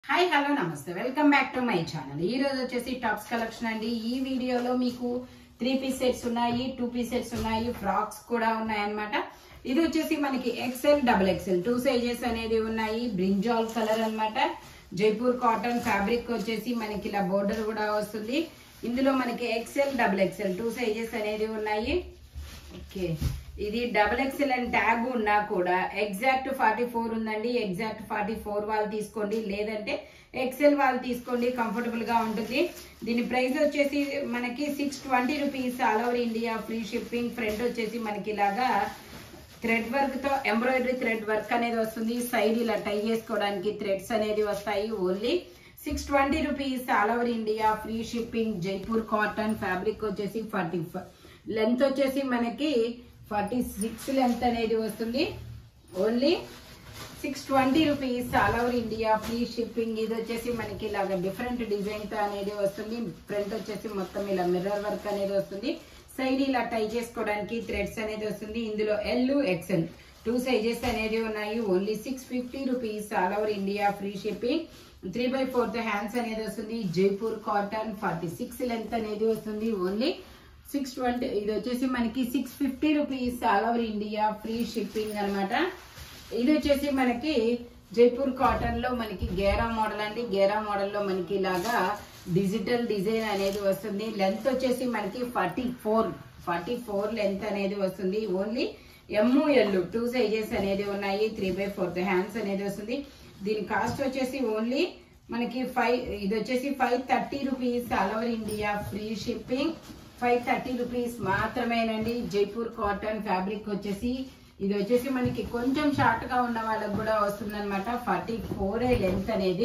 hi hello నమస్తే welcome back to my channel ఈ రోజు వచ్చేసి టాప్స్ కలెక్షన్ అండి ఈ వీడియోలో మీకు త్రీ పీస్ సెట్స్ ఉన్నాయి టూ పీస్ సెట్స్ ఉన్నాయి ఫ్రాక్స్ కూడా ఉన్నాయి అన్నమాట ఇది వచ్చేసి మనకి XL double XL two sizes అనేది ఉన్నాయి బ్రింజాల్ కలర్ అన్నమాట జైపూర్ కాటన్ ఫ్యాబ్రిక్ వచ్చేసి మనకి ఇలా బోర్డర్ కూడా వస్తుంది ఇందులో మనకి XL double XL two sizes అనేది ఉన్నాయి ఓకే ఇది డబుల్ ఎక్స్ఎల్ అండ్ ట్యాగ్ ఉన్నా కూడా ఎగ్జాక్ట్ ఫార్టీ ఫోర్ ఉందండి ఎగ్జాక్ట్ ఫార్టీ ఫోర్ వాళ్ళు తీసుకోండి లేదంటే ఎక్సెల్ వాళ్ళు తీసుకోండి కంఫర్టబుల్ గా ఉంటుంది దీని ప్రైస్ వచ్చేసి మనకి six twenty rupees all over India free shipping front వచ్చేసి మనకి ఇలాగా థ్రెడ్ వర్క్ తో ఎంబ్రాయిడరీ థ్రెడ్ వర్క్ అనేది వస్తుంది సైడ్ ఇలా టై చేసుకోవడానికి థ్రెడ్స్ అనేది వస్తాయి only six twenty rupees all over India free shipping Jaipur cotton fabric వచ్చేసి ఫార్టీ లెంత్ వచ్చేసి మనకి ఫార్టీ సిక్స్ లెంత్ అనేది వస్తుంది only six twenty rupees all over India free shipping ఇది వచ్చేసి మనకి ఇలాగ డిఫరెంట్ డిజైన్ తో అనేది వస్తుంది ఫ్రంట్ వచ్చేసి మొత్తం ఇలా మిర్రర్ వర్క్ అనేది వస్తుంది సైడ్ ఇలా టై చేసుకోవడానికి థ్రెడ్స్ అనేది వస్తుంది ఇందులో ఎల్ ఎక్సెల్ టూ సైజెస్ అనేది ఉన్నాయి only six fifty rupees all over India free shipping three by fourth hands అనేది వస్తుంది Jaipur cotton forty six length అనేది వస్తుంది ఓన్లీ సిక్స్ ట్వంటీ ఇది వచ్చేసి మనకి six fifty rupees all over India free shipping అన్నమాట ఇది వచ్చేసి మనకి జైపూర్ కాటన్ లో మనకి గేరా మోడల్ అండి గేరా మోడల్ లో మనకి ఇలాగా డిజిటల్ డిజైన్ అనేది వస్తుంది లెంత్ వచ్చేసి మనకి forty four forty four length అనేది వస్తుంది only M L two sizes అనేది ఉన్నాయి త్రీ బై ఫోర్త్ హ్యాండ్స్ అనేది వస్తుంది దీని కాస్ట్ వచ్చేసి ఓన్లీ మనకి ఫైవ్ ఇది వచ్చేసి five thirty rupees all over India free shipping five thirty rupees మాత్రమేనండి జైపూర్ కాటన్ ఫ్యాబ్రిక్ వచ్చేసి ఇది వచ్చేసి మనకి కొంచెం షార్ట్ గా ఉన్న వాళ్ళకి కూడా వస్తుంది అనమాట ఫార్టీ ఫోర్ లెంత్ అనేది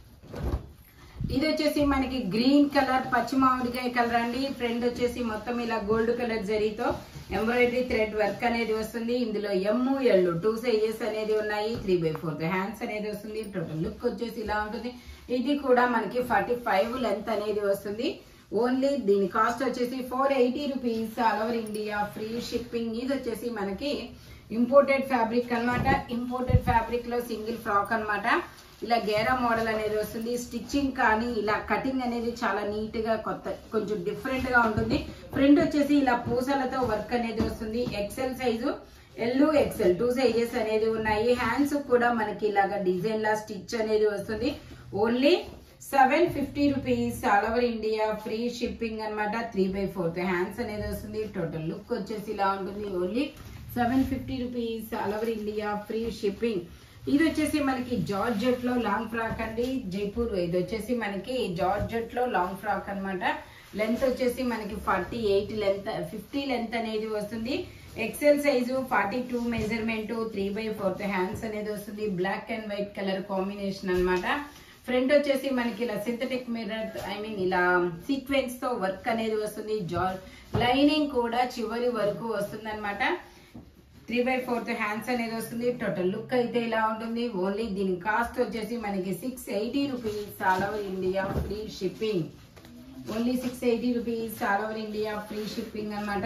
ఇది వచ్చేసి మనకి గ్రీన్ కలర్ పచ్చి మామిడికాయ కలర్ అండి ఫ్రంట్ వచ్చేసి మొత్తం ఇలా గోల్డ్ కలర్ జరీతో ఎంబ్రాయిడరీ థ్రెడ్ వర్క్ అనేది వస్తుంది ఇందులో ఎమ్ము ఎల్లు టూ సైజెస్ అనేది ఉన్నాయి త్రీ బై ఫోర్త్ హ్యాండ్స్ అనేది వస్తుంది టోటల్ లుక్ వచ్చేసి ఇలా ఉంటుంది ఇది కూడా మనకి ఫార్టీ ఫైవ్ లెంత్ అనేది వస్తుంది ఓన్లీ దీని కాస్ట్ వచ్చేసి four eighty rupees all over India free shipping ఇది వచ్చేసి మనకి ఇంపోర్టెడ్ ఫ్యాబ్రిక్ అన్నమాట ఇంపోర్టెడ్ ఫ్యాబ్రిక్ లో సింగిల్ ఫ్రాక్ అన్నమాట ఇలా గేరా మోడల్ అనేది వస్తుంది స్టిచ్చింగ్ కానీ ఇలా కటింగ్ అనేది చాలా నీట్ గా కొత్త కొంచెం డిఫరెంట్ గా ఉంటుంది ఫ్రంట్ వచ్చేసి ఇలా పూసలతో వర్క్ అనేది వస్తుంది XL size L XL two sizes అనేది ఉన్నాయి హ్యాండ్స్ కూడా మనకి ఇలాగా డిజైన్ లా స్టిచ్ అనేది వస్తుంది only seven fifty rupees all over India free shipping అన్నమాట త్రీ బై ఫోర్త్ హ్యాండ్స్ అనేది వస్తుంది టోటల్ లుక్ వచ్చేసి ఇలా ఉంటుంది only seven fifty rupees all over India free shipping ఇది వచ్చేసి మనకి జార్జెట్ లో లాంగ్ ఫ్రాక్ అండి జైపూర్ ఇది వచ్చేసి మనకి జార్జెట్ లో లాంగ్ ఫ్రాక్ అన్నమాట లెంత్ వచ్చేసి మనకి forty eight length fifty length అనేది వస్తుంది XL size forty two measurement three by fourth hands అనేది వస్తుంది black and white colour combination అన్నమాట ఫ్రంట్ వచ్చేసి మనకి ఇలా సింథటిక్ మిర్రర్ ఐ మీన్ ఇలా సీక్వెన్స్ తో వర్క్ అనేది వస్తుంది జార్ లైనింగ్ కూడా చివరి వరకు వస్తుంది అనమాట త్రీ బై ఫోర్త్ హ్యాండ్స్ అనేది వస్తుంది టోటల్ లుక్ అయితే ఇలా ఉంటుంది ఓన్లీ దీని కాస్ట్ వచ్చేసి మనకి six eighty rupees all over India free shipping only six eighty rupees all over India free shipping అన్నమాట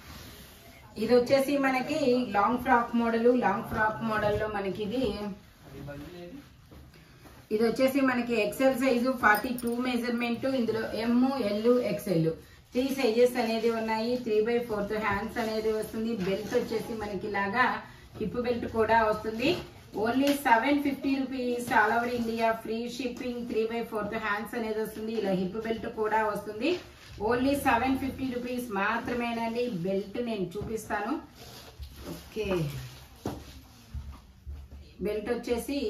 ఇది వచ్చేసి మనకి long frock model long frock model లో మనకి ఇది ఇది వచ్చేసి మనకి XL size forty two measurement ఇందులో M L XL three sizes అనేది ఉన్నాయి త్రీ బై ఫోర్త్ హ్యాండ్స్ అనేది వస్తుంది బెల్ట్ వచ్చేసి మనకి ఇలాగా హిప్ బెల్ట్ కూడా వస్తుంది only seven fifty rupees all over India free shipping three by fourth hands అనేది వస్తుంది ఇలా హిప్ బెల్ట్ కూడా వస్తుంది ఓన్లీ సెవెన్ ఫిఫ్టీ రూపీస్ మాత్రమేనండి బెల్ట్ నేను చూపిస్తాను ఓకే బెల్ట్ వచ్చేసి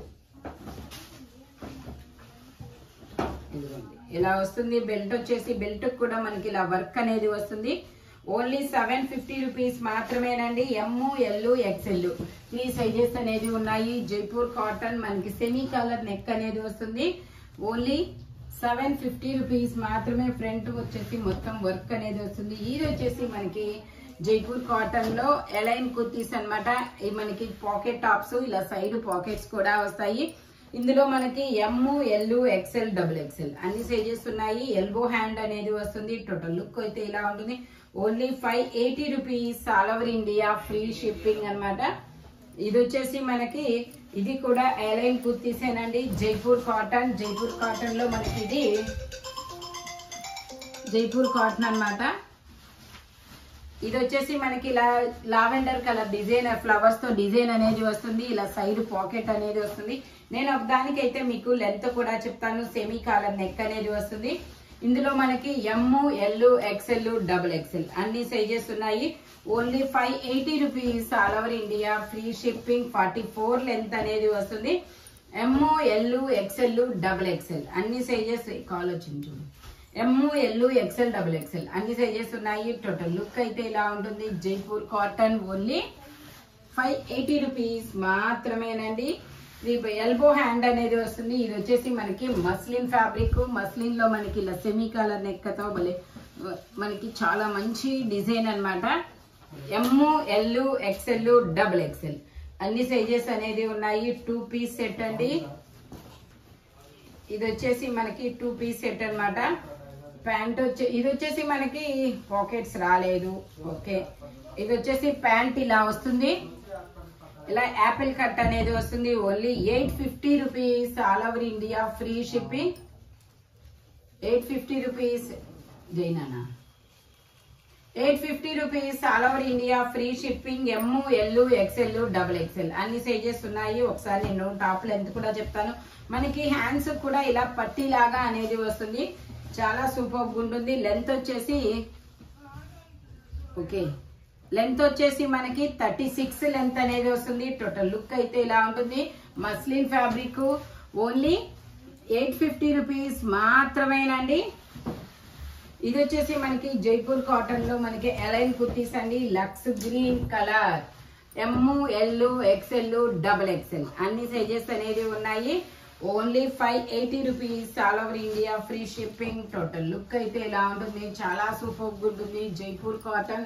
ఇదిగోండి ఇలా వస్తుంది బెల్ట్ వచ్చేసి బెల్ట్ కూడా మనకి ఇలా వర్క్ అనేది వస్తుంది ఓన్లీ సెవెన్ ఫిఫ్టీ రూపీస్ మాత్రమేనండి M L XL three sizes అనేది ఉన్నాయి జైపూర్ కాటన్ మనకి సెమీ కలర్ నెక్ అనేది వస్తుంది ఓన్లీ సెవెన్ ఫిఫ్టీ రూపీస్ మాత్రమే ఫ్రంట్ వచ్చేసి మొత్తం వర్క్ అనేది వస్తుంది ఇది వచ్చేసి మనకి జైపూర్ కాటన్ లో ఎలైన్ కుర్తీస్ అనమాట మనకి పాకెట్ టాప్స్ ఇలా సైడ్ పాకెట్స్ కూడా వస్తాయి ఇందులో మనకి M L XL double XL అన్ని సైజెస్ ఉన్నాయి ఎల్బో హ్యాండ్ అనేది వస్తుంది టోటల్ లుక్ అయితే ఇలా ఉంటుంది only five eighty rupees all over India free shipping అన్నమాట ఇది వచ్చేసి మనకి ఇది కూడా ఎలైన్ కుర్తీసేనండి జైపూర్ కాటన్ జైపూర్ కాటన్ లో మనకి ఇది జైపూర్ కాటన్ అన్నమాట ఇది వచ్చేసి మనకి ఇలా లావెండర్ కలర్ డిజైన్ ఫ్లవర్స్ తో డిజైన్ అనేది వస్తుంది ఇలా సైడ్ పాకెట్ అనేది వస్తుంది నేను ఒకదానికి అయితే మీకు లెంత్ కూడా చెప్తాను సెమీ కాలర్ నెక్ అనేది వస్తుంది ఇందులో మనకి M L XL double XL అన్ని సైజెస్ ఉన్నాయి only five eighty rupees all over India free shipping forty four length అనేది వస్తుంది M L XL double XL అన్ని సైజెస్ కాల్ వచ్చింది చూడు M L XL double XL అన్ని సైజెస్ ఉన్నాయి total look అయితే ఇలా ఉంటుంది Jaipur cotton only five eighty rupees మాత్రమేనండి ఇది ఎల్బో హ్యాండ్ అనేది వస్తుంది ఇది వచ్చేసి మనకి మస్లిన్ ఫ్యాబ్రిక్ మస్లిన్ లో మనకి ఇలా సెమీ కలర్ నెక్కతో భలే మనకి చాలా మంచి డిజైన్ అన్నమాట M L XL double XL అన్ని సైజెస్ అనేది ఉన్నాయి టూ పీస్ సెట్ అండి ఇది వచ్చేసి మనకి టూ పీస్ సెట్ అన్నమాట ప్యాంట్ వచ్చే ఇది వచ్చేసి మనకి పాకెట్స్ రాలేదు ఓకే ఇది వచ్చేసి ప్యాంట్ ఇలా వస్తుంది ఇలా యాపిల్ కట్ అనేది వస్తుంది only eight fifty rupees all over India free shipping eight fifty rupees జైనానా eight fifty rupees all over India free shipping M L XL double XL అన్ని సైజెస్ ఉన్నాయి ఒకసారి నేను టాప్ లెంత్ కూడా చెప్తాను మనకి హ్యాండ్స్ కూడా ఇలా పట్టీ లాగా అనేది వస్తుంది చాలా సూపర్ ఉంటుంది లెంత్ వచ్చేసి ఓకే లెంత్ వచ్చేసి మనకి థర్టీ సిక్స్ లెంత్ అనేది వస్తుంది టోటల్ లుక్ అయితే ఇలా ఉంటుంది muslin fabric only eight fifty rupees మాత్రమేనండి ఇది వచ్చేసి మనకి జైపూర్ కాటన్ లో మనకి ఎలైన్ కుర్తీస్ అండి lux green colour M L XL double XL అన్ని సైజెస్ అనేది ఉన్నాయి only five eighty rupees all over India free shipping total look అయితే ఇలా ఉంటుంది చాలా సూపర్ ఉంటుంది జైపూర్ కాటన్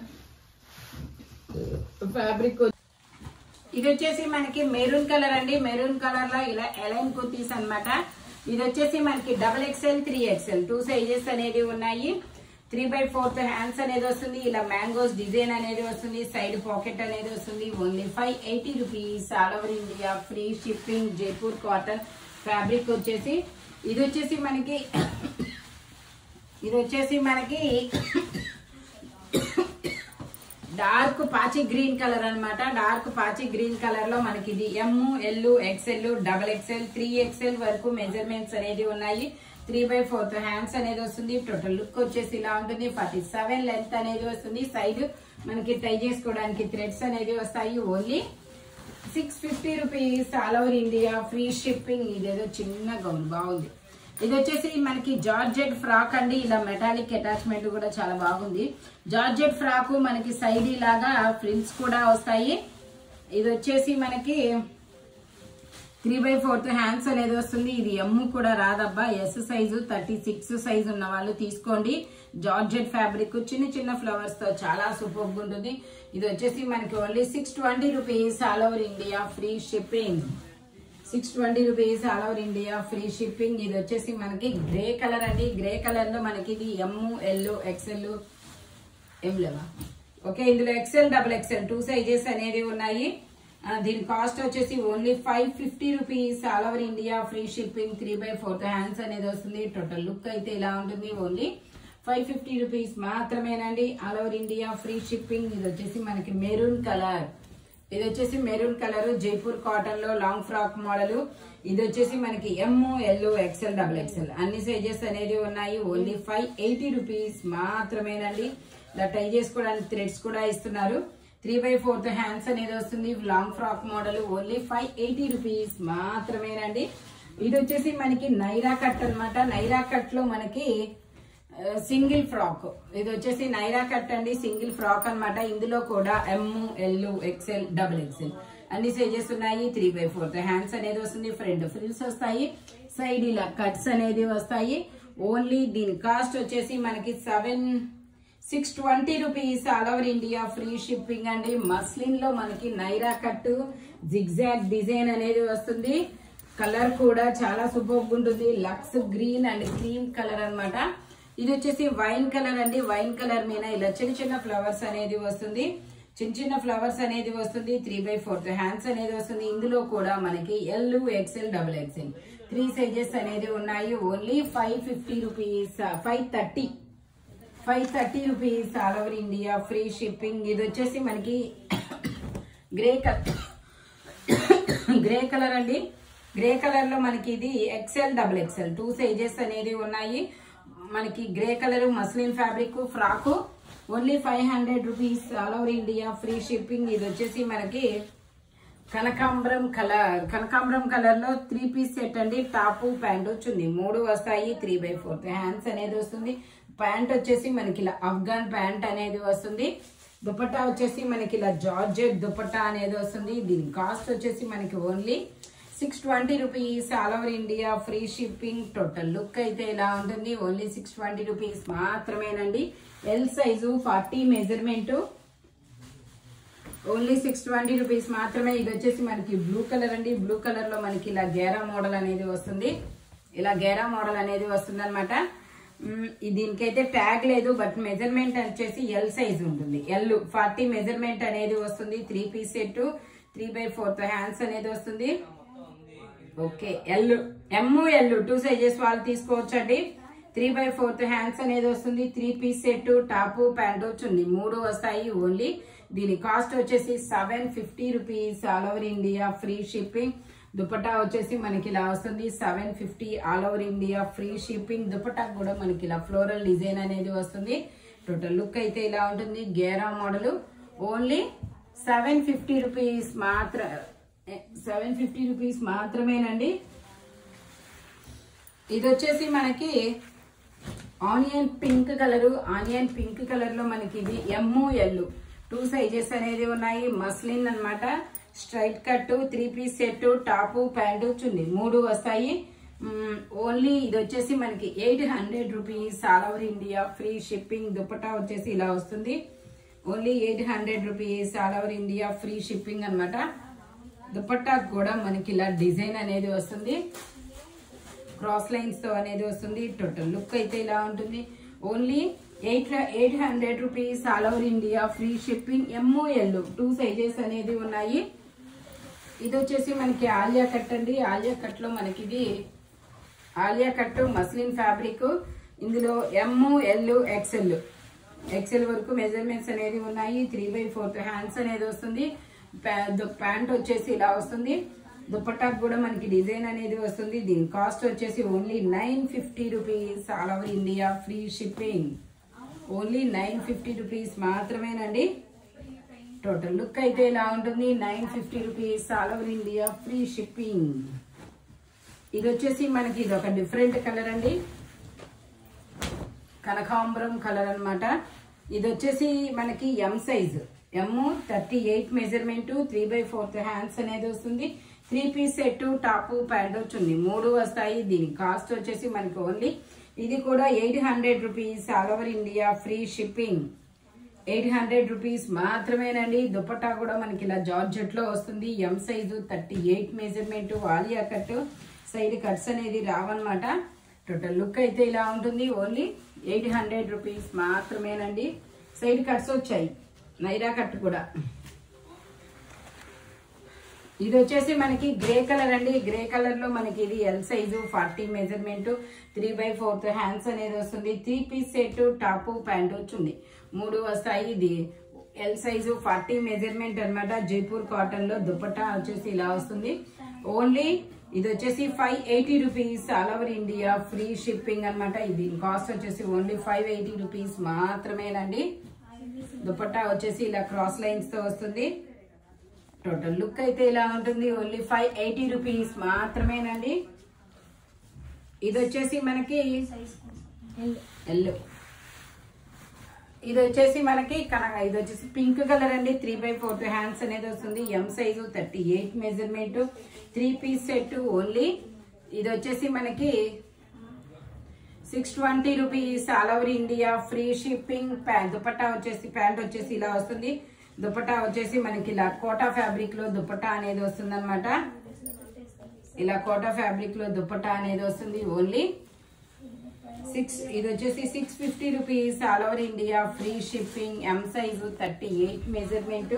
ఫ్యాబ్రిక్ ఇది వచ్చేసి మనకి మెరూన్ కలర్ అండి మెరూన్ కలర్ లో ఇలా ఎలైన్ కుర్తీస్ అన్నమాట ఇది వచ్చేసి మనకి double XL three XL two sizes అనేది ఉన్నాయి త్రీ బై ఫోర్త్ హ్యాండ్స్ అనేది వస్తుంది ఇలా మ్యాంగోస్ డిజైన్ అనేది వస్తుంది సైడ్ పాకెట్ అనేది వస్తుంది only five eighty rupees all over India free shipping Jaipur cotton fabric వచ్చేసి ఇది వచ్చేసి మనకి ఇది వచ్చేసి మనకి డార్క్ పాచి గ్రీన్ కలర్ అన్నమాట డార్క్ పాచి గ్రీన్ కలర్ లో మనకి ఇది M L XL double XL three XL వరకు మెజర్మెంట్స్ అనేది ఉన్నాయి త్రీ బై ఫోర్త్ హ్యాండ్స్ అనేది వస్తుంది టోటల్ లుక్ వచ్చేసి ఇలా ఉంటుంది ఫార్టీ సెవెన్ లెంత్ అనేది వస్తుంది సైడ్ మనకి టై చేసుకోవడానికి థ్రెడ్స్ అనేది వస్తాయి only six fifty rupees all over India free shipping ఇదేదో చిన్న గౌన్ బాగుంది ఇది వచ్చేసి మనకి జార్జెట్ ఫ్రాక్ అండి ఇలా మెటాలిక్ అటాచ్మెంట్ కూడా చాలా బాగుంది జార్జెట్ ఫ్రాక్ మనకి సైడ్ లాగా ఫ్రిల్స్ కూడా వస్తాయి ఇది వచ్చేసి మనకి త్రీ బై ఫోర్త్ హ్యాండ్స్ అనేది వస్తుంది ఇది ఎమ్ కూడా రాదబ్బా S size thirty six size ఉన్న వాళ్ళు తీసుకోండి జార్జెట్ ఫ్యాబ్రిక్ చిన్న చిన్న ఫ్లవర్స్ తో చాలా సూపర్ ఉంటుంది ఇది వచ్చేసి మనకి only six twenty rupees all over India free shipping six twenty rupees all over India free shipping ఇది వచ్చేసి మనకి గ్రే కలర్ అండి గ్రే కలర్ లో మనకి ఇది ఎమ్ ఎల్ ఎక్స్ఎల్ ఏం లేవా ఓకే ఇందులో XL double XL two sizes అనేవి ఉన్నాయి ఆ, దీని కాస్ట్ వచ్చేసి only five fifty rupees all over India free shipping three by fourth hands అనేది వస్తుంది టోటల్ లుక్ అయితే ఇలా ఉంటుంది ఓన్లీ ఫైవ్ ఫిఫ్టీ రూపీస్ మాత్రమేనండి all over India free shipping ఇది వచ్చేసి మనకి మెరూన్ కలర్ ఇది వచ్చేసి మెరూన్ కలర్ జైపూర్ కాటన్ లో లాంగ్ ఫ్రాక్ మోడల్ ఇది వచ్చేసి మనకి M L XL double XL అన్ని సైజెస్ అనేది ఉన్నాయి ఓన్లీ ఫైవ్ ఎయిటీ రూపీస్ మాత్రమేనండి ఇలా టై చేసుకోవడానికి థ్రెడ్స్ కూడా ఇస్తున్నారు త్రీ బై ఫోర్త్ హ్యాండ్స్ అనేది వస్తుంది long frock model only five eighty rupees మాత్రమేనండి ఇది వచ్చేసి మనకి నైరా కట్ అన్నమాట నైరా కట్ లో మనకి సింగిల్ ఫ్రాక్ ఇది వచ్చేసి నైరా కట్ అండి సింగిల్ ఫ్రాక్ అన్నమాట ఇందులో కూడా M L XL double XL అన్ని సైజెస్ ఉన్నాయి త్రీ బై ఫోర్త్ హ్యాండ్స్ అనేది వస్తుంది ఫ్రంట్ ఫ్రిల్స్ వస్తాయి సైడ్ ఇలా కట్స్ అనేది వస్తాయి ఓన్లీ దీని కాస్ట్ వచ్చేసి మనకి seven six twenty rupees all over India free shipping అండి మస్లిన్ లో మనకి నైరా కట్ జిగ్జాగ్ డిజైన్ అనేది వస్తుంది కలర్ కూడా చాలా సూపర్ ఉంటుంది lux green and cream colour అన్నమాట ఇది వచ్చేసి వైన్ కలర్ అండి వైన్ కలర్ మీద ఇలా చిన్న చిన్న ఫ్లవర్స్ అనేది వస్తుంది చిన్న చిన్న ఫ్లవర్స్ అనేది వస్తుంది త్రీ బై ఫోర్త్ హ్యాండ్స్ అనేది వస్తుంది ఇందులో కూడా మనకి L XL double XL three sizes అనేది ఉన్నాయి only five fifty rupees five thirty five thirty rupees all over India free shipping ఇది వచ్చేసి మనకి గ్రే కలర్ గ్రే కలర్ అండి గ్రే కలర్ లో మనకి ఇది XL double XL two sizes అనేది ఉన్నాయి మనకి grey colour muslin fabric frock only five hundred rupees all over India free shipping ఇది వచ్చేసి మనకి కనకాంబరం కలర్ కనకాంబరం కలర్ లో త్రీ పీస్ సెట్ అండి టాప్ ప్యాంట్ చున్నీ మూడు వస్తాయి త్రీ బై ఫోర్త్ హ్యాండ్స్ అనేది వస్తుంది ప్యాంట్ వచ్చేసి మనకి ఇలా అఫ్ఘాన్ ప్యాంట్ అనేది వస్తుంది దుపట్టా వచ్చేసి మనకి ఇలా జార్జెట్ దుపట్టా అనేది వస్తుంది దీని కాస్ట్ వచ్చేసి మనకి only six twenty rupees all over India free shipping total look అయితే ఇలా ఉంటుంది ఓన్లీ సిక్స్ ట్వంటీ రూపీస్ మాత్రమేనండి L size forty measurement only six twenty rupees మాత్రమే ఇది వచ్చేసి మనకి బ్లూ కలర్ అండి బ్లూ కలర్ లో మనకి ఇలా గేరా మోడల్ అనేది వస్తుంది ఇలా గేరా మోడల్ అనేది వస్తుంది అనమాట దీనికైతే ట్యాగ్ లేదు బట్ మెజర్మెంట్ వచ్చేసి ఎల్ సైజ్ ఉంటుంది ఎల్ ఫార్టీ మెజర్మెంట్ అనేది వస్తుంది three piece set three by fourth hands అనేది వస్తుంది okay L M L two sizes వాళ్ళు తీసుకోవచ్చు అండి త్రీ బై ఫోర్త్ హ్యాండ్స్ అనేది వస్తుంది three piece set top pant chunni మూడు వస్తాయి ఓన్లీ దీని కాస్ట్ వచ్చేసి seven fifty rupees all over India free shipping dupatta వచ్చేసి మనకి ఇలా వస్తుంది seven fifty all over India free shipping dupatta కూడా మనకి ఇలా ఫ్లోరల్ డిజైన్ అనేది వస్తుంది టోటల్ లుక్ అయితే ఇలా ఉంటుంది గేరా model only seven fifty rupees మాత్ర సెవెన్ ఫిఫ్టీ రూపీస్ మాత్రమేనండి ఇది వచ్చేసి మనకి onion pink colour onion pink colour లో మనకి ఇది ఎమ్ము ఎల్లు టూ సైజెస్ అనేది ఉన్నాయి మస్లిన్ అన్నమాట straight cut three piece set top pant chunni మూడు వస్తాయి మ్మ్, ఓన్లీ ఇది వచ్చేసి మనకి eight hundred rupees all over India free shipping dupatta వచ్చేసి ఇలా వస్తుంది only eight hundred rupees all over India free shipping అన్నమాట దుపట్టా కూడా మనకి ఇలా డిజైన్ అనేది వస్తుంది క్రాస్ లైన్స్ తో అనేది వస్తుంది టోటల్ లుక్ అయితే ఇలా ఉంటుంది only eight eight hundred rupees all over India free shipping ఎమ్ఓ ఎల్ టూ సైజెస్ అనేది ఉన్నాయి ఇది వచ్చేసి మనకి ఆలియా కట్ అండి ఆలియా కట్ లో మనకి ఇది ఆలియా కట్ మస్లిన్ ఫ్యాబ్రిక్ ఇందులో ఎమ్ ఎల్ ఎక్సెల్ ఎక్సెల్ వరకు మెజర్మెంట్స్ అనేది ఉన్నాయి త్రీ బై ఫోర్త్ హ్యాండ్స్ అనేది వస్తుంది ప్యాంట్ వచ్చేసి ఇలా వస్తుంది దుపట్టాకు కూడా మనకి డిజైన్ అనేది వస్తుంది దీని కాస్ట్ వచ్చేసి only nine fifty rupees all over India free shipping only nine fifty rupees మాత్రమేనండి టోటల్ లుక్ అయితే ఇలా ఉంటుంది nine fifty rupees all over India free shipping ఇది వచ్చేసి మనకి ఇది ఒక డిఫరెంట్ కలర్ అండి కనకాంబరం కలర్ అన్నమాట ఇది వచ్చేసి మనకి M size M thirty eight measurement three by fourth hands అనేది వస్తుంది three piece set top pant వచ్చింది మూడు వస్తాయి దీని కాస్ట్ వచ్చేసి మనకి ఓన్లీ ఇది కూడా eight hundred rupees all over India free shipping eight hundred rupees మాత్రమేనండి దుపట్టా కూడా మనకి ఇలా జార్జెట్ లో వస్తుంది M size thirty eight measurement వాలియా కట్ సైడ్ కట్స్ అనేది రావన్నమాట టోటల్ లుక్ అయితే ఇలా ఉంటుంది ఓన్లీ ఎయిట్ హండ్రెడ్ రూపీస్ మాత్రమేనండి సైడ్ కట్స్ వచ్చాయి నైరా కట్ కూడా ఇది వచ్చేసి మనకి గ్రే కలర్ అండి గ్రే కలర్ లో మనకి ఇది L size forty measurement three by fourth hands అనేది వస్తుంది three piece set top pant వచ్చింది మూడు వస్తాయి ఇది ఎల్ సైజు ఫార్టీ మెజర్మెంట్ అన్నమాట జైపూర్ కాటన్ లో దుపట్టా వచ్చేసి ఇలా వస్తుంది ఓన్లీ ఇది వచ్చేసి five eighty rupees all over India free shipping అన్నమాట ఇది కాస్ట్ వచ్చేసి ఓన్లీ ఫైవ్ ఎయిటీ రూపీస్ మాత్రమేనండి దుపట్టా వచ్చేసి ఇలా క్రాస్ లైన్స్ తో వస్తుంది టోటల్ లుక్ అయితే ఇలా ఉంటుంది ఓన్లీ ఫైవ్ ఎయిటీ రూపీస్ మాత్రమేనండి ఇది వచ్చేసి మనకి ఎల్లో ఇది వచ్చేసి మనకి కనక ఇది వచ్చేసి పింక్ కలర్ అండి త్రీ బై ఫోర్త్ హ్యాండ్స్ అనేది వస్తుంది M size thirty eight measurement three piece set only ఇది వచ్చేసి మనకి six twenty rupees all over India free shipping pant dupatta వచ్చేసి ప్యాంట్ వచ్చేసి ఇలా వస్తుంది దుపట్టా వచ్చేసి మనకి ఇలా కోటా ఫ్యాబ్రిక్ లో దుపట్టా అనేది వస్తుంది అనమాట ఇలా కోటా ఫ్యాబ్రిక్ లో దుపట్టా అనేది వస్తుంది ఓన్లీ సిక్స్ ఇది వచ్చేసి six fifty rupees all over India free shipping M size thirty eight measurement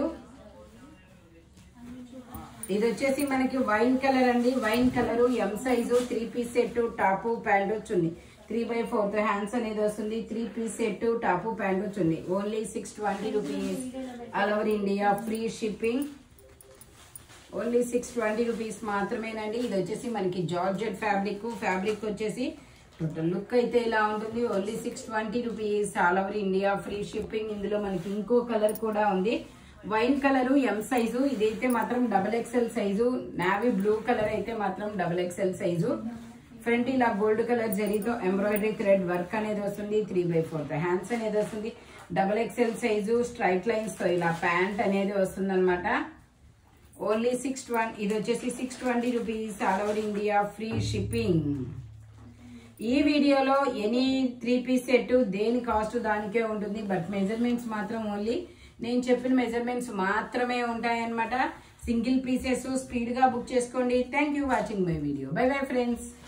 ఇది వచ్చేసి మనకి వైన్ కలర్ అండి wine colour M size three piece set top pant chunni three by fourth hands అనేది వస్తుంది three piece set top pant chunni only six twenty rupees all over India free shipping only six twenty rupees మాత్రమేనండి ఇది వచ్చేసి మనకి georgette fabric fabric వచ్చేసి total look అయితే ఇలా ఉంటుంది only six twenty rupees all over India free shipping ఇందులో మనకి ఇంకో కలర్ కూడా ఉంది వైన్ కలర్ ఎం సైజు ఇదైతే మాత్రం double XL size navy blue colour అయితే మాత్రం డబల్ ఎక్స్ఎల్ సైజు ఫ్రంట్ ఇలా గోల్డ్ కలర్ జరీతో ఎంబ్రాయిడరీ థ్రెడ్ వర్క్ అనేది వస్తుంది త్రీ బై ఫోర్త్ హ్యాండ్స్ అనేది వస్తుంది double XL size straight lines తో ఇలా ప్యాంట్ అనేది వస్తుంది ఓన్లీ సిక్స్ ట్వంటీ ఇది వచ్చేసి six twenty rupees all over India free shipping ఈ వీడియోలో ఎనీ త్రీ పీస్ సెట్ దేని కాస్ట్ దానికే ఉంటుంది బట్ మెజర్మెంట్స్ మాత్రం ఓన్లీ నేను చెప్పిన మెజర్మెంట్స్ మాత్రమే ఉంటాయన్నమాట సింగిల్ పీసెస్ స్పీడ్ గా బుక్ చేసుకోండి thank you watching my video bye bye friends